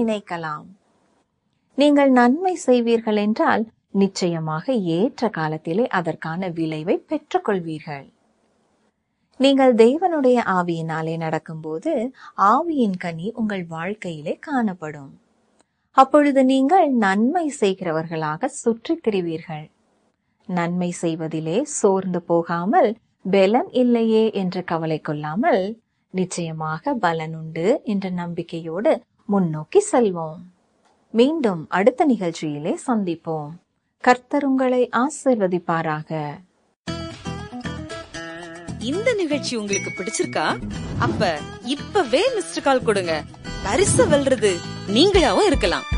நினைக்கலாம் நீங்கள் நன்மை செய்வீர்கள் என்றால் நிச்சயமாக ஏற்ற காலத்திலே அதற்கான விளைவை பெற்றுக்கொள்வீர்கள் நீங்கள் தேவனுடைய ஆவியினாலே நடக்கும்போது ஆவியின் கனி உங்கள் வாழ்க்கையிலே காணப்படும் அப்பொழுது நீங்கள் நன்மை செய்கிறவர்களாக சுற்றித் திரிவீர்கள் நன்மை செய்வதிலே சோர்ந்து போகாமல் பலன் இல்லையே என்று கவலை கொள்ளாமல் நிச்சயமாக பலனுண்டு என்ற நம்பிக்கையோடு முன்னோக்கி செல்வோம் மீண்டும் அடுத்த நிகழ்ச்சியிலே சந்திப்போம் கர்த்தர் உங்களை ஆசிர்வதிப்பாராக இந்த நிகழ்ச்சி உங்களுக்கு பிடிச்சிருக்கா அப்ப இப்பவே மிஸ்டர் கால் கொடுங்க பரிசு வெல்றது நீங்களாவும் இருக்கலாம்